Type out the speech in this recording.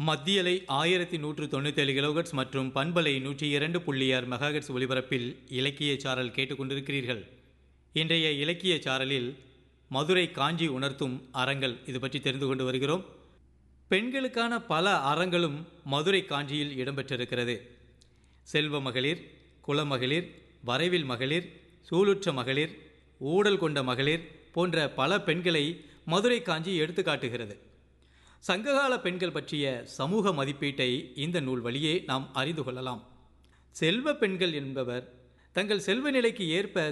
மத்தியலை ஆயிரத்தி நூற்று தொண்ணூத்தேழு கிலோகட்ஸ் மற்றும் பண்பலை நூற்றி இரண்டு புள்ளி ஆறு மெகாஹெட்ஸ் ஒலிபரப்பில் இலக்கிய சாரல் கேட்டுக்கொண்டிருக்கிறீர்கள் இன்றைய இலக்கிய சாரலில் மதுரை காஞ்சி உணர்த்தும் அறங்கள் இது பற்றி தெரிந்து கொண்டு வருகிறோம் பெண்களுக்கான பல அறங்களும் மதுரை காஞ்சியில் இடம்பெற்றிருக்கிறது செல்வ மகளிர் குலமகளிர் வரைவில் மகளிர் சூளுற்ற மகளிர் ஊடல் கொண்ட மகளிர் போன்ற பல பெண்களை மதுரை காஞ்சி எடுத்துக்காட்டுகிறது சங்ககால பெண்கள் பற்றிய சமூக மதிப்பீட்டை இந்த நூல் வழியே நாம் அறிந்து கொள்ளலாம் செல்வ பெண்கள் என்பவர் தங்கள் செல்வ நிலைக்கு ஏற்ப